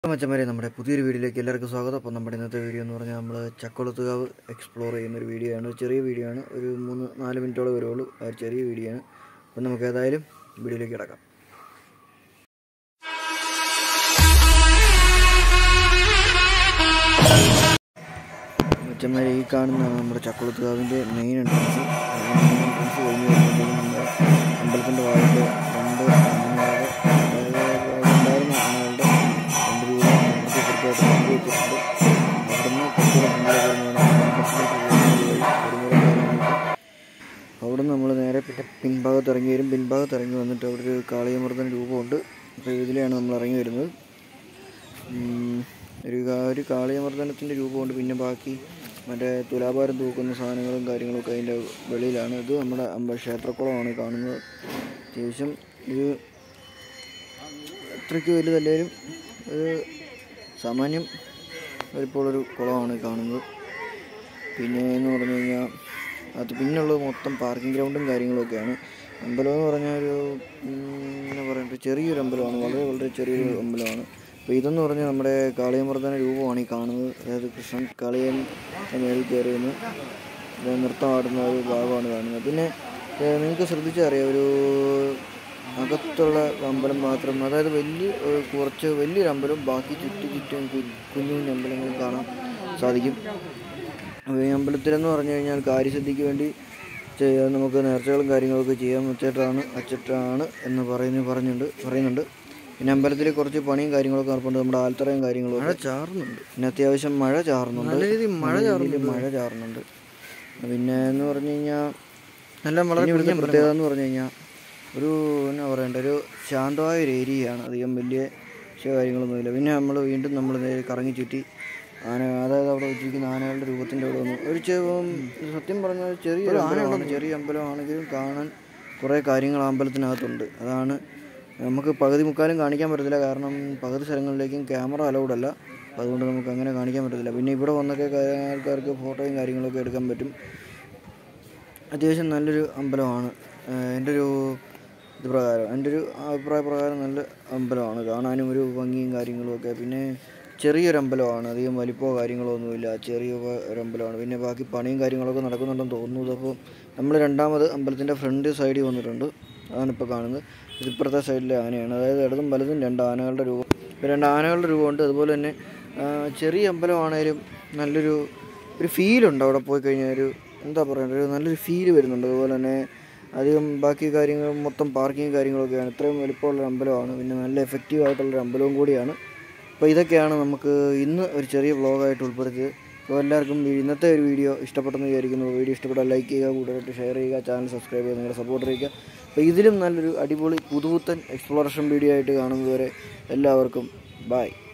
മച്ചന്മാരെ നമ്മുടെ പുതിയൊരു വീഡിയോയിലേക്ക് എല്ലാവർക്കും സ്വാഗതം അപ്പോൾ നമ്മുടെ ഇന്നത്തെ വീഡിയോ എന്ന് പറഞ്ഞാൽ നമ്മൾ ചക്കുളത്തുകാവ് എക്സ്പ്ലോർ ചെയ്യുന്ന ഒരു വീഡിയോ ആണ് ഒരു ചെറിയ വീഡിയോ ആണ് ഒരു മൂന്ന് നാല് മിനിറ്റോളം വരുള്ളൂ ആ ഒരു ചെറിയ വീഡിയോ ആണ് അപ്പോൾ നമുക്ക് ഏതായാലും വീഡിയോയിലേക്ക് കിടക്കാം മച്ചന്മാരെ ഈ കാണുന്നതാണ് നമ്മുടെ ചക്കുളത്തുകാവിൻ്റെ മെയിൻ എൻട്രൻസ് മെയിൻ എൻട്രൻസ് കഴിഞ്ഞ് വരുമ്പോഴത്തേക്കും നമ്മുടെ അമ്പലത്തിൻ്റെ വാഴയ്ക്ക് രണ്ട് ആനകളുടെ അതായത് ഉണ്ടായിരുന്ന ആനകളുടെ രണ്ട് രൂപ നമുക്ക് കൃത്യമായിട്ട് പങ്ക് വെച്ചിട്ടുണ്ട് അവിടുന്ന് കുറച്ചുകൂടെ അവിടെ നമ്മൾ നേരെ പിന്നെ പിൻഭാഗത്ത് ഇറങ്ങി വരും പിൻഭാഗത്ത് ഇറങ്ങി വന്നിട്ട് അവിടെ ഒരു കാളിയമർദ്ദന രൂപമുണ്ട് അപ്പോൾ ഇതിലെയാണ് നമ്മൾ ഇറങ്ങി വരുന്നത് ഉം, ഒരു കാ- ഒരു കാളിയമർദ്ദനത്തിൻ്റെ രൂപമുണ്ട് പിന്നെ ബാക്കി മറ്റേ തുലാഭാരം തൂക്കുന്ന സാധനങ്ങളും കാര്യങ്ങളൊക്കെ അതിൻ്റെ വെളിയിലാണ് ഇത് നമ്മുടെ അമ്പ ക്ഷേത്രക്കുളമാണ് കാണുന്നത് അത്യാവശ്യം ഇത് അത്രയ്ക്ക് വലുതല്ലേലും ഒരു സാമാന്യം വലിപ്പമുള്ളൊരു കുളമാണ് ഈ കാണുന്നത് പിന്നെ എന്ന് പറഞ്ഞു കഴിഞ്ഞാൽ അത് പിന്നുള്ളത് മൊത്തം പാർക്കിംഗ് ഗ്രൗണ്ടും കാര്യങ്ങളൊക്കെയാണ് അമ്പലം എന്ന് പറഞ്ഞാൽ ഒരു ഉം, എന്നാ പറയുക ചെറിയൊരു അമ്പലമാണ് വളരെ വളരെ ചെറിയൊരു അമ്പലമാണ് അപ്പോൾ ഇതെന്ന് പറഞ്ഞാൽ നമ്മുടെ കാളിയമർദ്ദന രൂപമാണ് ഈ കാണുന്നത് അതായത് കൃഷ്ണൻ കാളിയൻ മേളിൽ കയറി നിന്ന് ഇത് നൃത്തമാടുന്ന ഒരു ഭാഗമാണ് കാണുന്നത് പിന്നെ ഏഹ്, നിങ്ങൾക്ക് ശ്രദ്ധിച്ചാൽ അറിയാം ഒരു അകത്തുള്ള അമ്പലം മാത്രം അതായത് വലിയ ഏഹ്, കുറച്ച് വലിയൊരു അമ്പലം ബാക്കി ചുറ്റി ചുറ്റും കു- കുഞ്ഞു കുഞ്ഞു അമ്പലങ്ങൾ കാണാൻ സാധിക്കും അപ്പോൾ ഈ അമ്പലത്തിലെന്ന് പറഞ്ഞു കഴിഞ്ഞാൽ കാര്യസിദ്ധിക്ക് വേണ്ടി ചെയ്യാൻ നമുക്ക് നേർച്ചകളും കാര്യങ്ങളൊക്കെ ചെയ്യാൻ വെച്ചിട്ടാണ് വച്ചിട്ടാണ് എന്ന് പറയുന്നു പറഞ്ഞുണ്ട് പറയുന്നുണ്ട് പിന്നെ അമ്പലത്തിൽ കുറച്ച് പണിയും കാര്യങ്ങളൊക്കെ നടപ്പുണ്ട് നമ്മുടെ ആൽത്തറയും കാര്യങ്ങളും മഴ ചാറുന്നുണ്ട് പിന്നെ അത്യാവശ്യം മഴ ചാറുന്നുണ്ട് നല്ല രീതിയിൽ മഴ ചാറുന്നുണ്ട് മഴ ചാറുന്നുണ്ട് പിന്നെ എന്ന് പറഞ്ഞു കഴിഞ്ഞാൽ നല്ല വളരെ ഇവിടുത്തെ പ്രത്യേകത എന്ന് പറഞ്ഞു കഴിഞ്ഞാൽ ഒരു എന്നാ പറയണ്ട ഒരു ശാന്തമായ ഒരു ഏരിയയാണ് അധികം വലിയ വിഷയ കാര്യങ്ങളൊന്നുമില്ല പിന്നെ നമ്മൾ വീണ്ടും നമ്മൾ നേരെ കറങ്ങി ചുറ്റി ആന അതായത് അവിടെ വെച്ചിരിക്കുന്ന ആനകളുടെ രൂപത്തിൻ്റെ അവിടെ വന്നു ഒരു ചെ- ഉം, സത്യം പറഞ്ഞാൽ ചെറിയ അമ്പലമാണ് ചെറിയ അമ്പലമാണെങ്കിലും കാണാൻ കുറേ കാര്യങ്ങൾ ആ അമ്പലത്തിനകത്തുണ്ട് അതാണ് നമുക്ക് പകുതി മുക്കാലും കാണിക്കാൻ പറ്റത്തില്ല കാരണം പകുതി സ്ഥലങ്ങളിലേക്കും ക്യാമറ അലൗഡ് അല്ല അപ്പോൾ അതുകൊണ്ട് നമുക്ക് അങ്ങനെ കാണിക്കാൻ പറ്റത്തില്ല പിന്നെ ഇവിടെ വന്നൊക്കെ കാ- ആൾക്കാർക്ക് ഫോട്ടോയും കാര്യങ്ങളൊക്കെ എടുക്കാൻ പറ്റും അത്യാവശ്യം നല്ലൊരു അമ്പലമാണ് ഏഹ് എൻ്റെ ഒരു ഇത് പ്രകാരം എൻ്റെ ഒരു അഭിപ്രായ പ്രകാരം നല്ല അമ്പലമാണ് കാണാനും ഒരു ഭംഗിയും കാര്യങ്ങളും ഒക്കെ പിന്നെ ചെറിയൊരു അമ്പലമാണ് അധികം വലിപ്പമോ കാര്യങ്ങളോ ഒന്നുമില്ല ചെറിയ വ- ഒരു അമ്പലമാണ് പിന്നെ ബാക്കി പണിയും കാര്യങ്ങളൊക്കെ നടക്കുന്നുണ്ടെന്ന് തോന്നുന്നു അപ്പോൾ നമ്മൾ രണ്ടാമത് അമ്പലത്തിൻ്റെ ഫ്രണ്ട് സൈഡിൽ വന്നിട്ടുണ്ട് അതാണ് ഇപ്പോൾ കാണുന്നത് ഇത് ഇപ്പുറത്തെ സൈഡിലെ ആനയാണ് അതായത് ഇടതും വലതും രണ്ട് ആനകളുടെ രൂപം ഇപ്പോൾ രണ്ട് ആനകളുടെ രൂപമുണ്ട് അതുപോലെ തന്നെ ആ, ചെറിയ അമ്പലമാണേലും നല്ലൊരു ഒരു ഫീലുണ്ട് അവിടെ പോയി കഴിഞ്ഞാൽ ഒരു എന്താ പറയുക ഒരു നല്ലൊരു ഫീല് വരുന്നുണ്ട് അതുപോലെ തന്നെ അധികം ബാക്കി കാര്യങ്ങൾ മൊത്തം പാർക്കിങ് കാര്യങ്ങളൊക്കെയാണ് ഇത്രയും വലിപ്പമുള്ള അമ്പലമാണ് പിന്നെ നല്ല എഫക്റ്റീവ് ആയിട്ടുള്ളൊരു അമ്പലവും കൂടിയാണ് അപ്പോൾ ഇതൊക്കെയാണ് നമുക്ക് ഇന്ന് ഒരു ചെറിയ വ്ളോഗായിട്ട് ഉൾപ്പെടുത്തിയത് അപ്പോൾ എല്ലാവർക്കും ഈ ഇന്നത്തെ ഒരു വീഡിയോ ഇഷ്ടപ്പെട്ടെന്ന് വിചാരിക്കുന്നു വീഡിയോ ഇഷ്ടപ്പെട്ടാൽ ലൈക്ക് ചെയ്യുക കൂടുതലായിട്ട് ഷെയർ ചെയ്യുക ചാനൽ സബ്സ്ക്രൈബ് ചെയ്യുക നിങ്ങളുടെ സപ്പോർട്ട് ചെയ്യുക അപ്പോൾ ഇതിലും നല്ലൊരു അടിപൊളി പുതുപുത്തൻ എക്സ്പ്ലോറേഷൻ വീഡിയോ ആയിട്ട് കാണുന്നതുവരെ എല്ലാവർക്കും ബായ്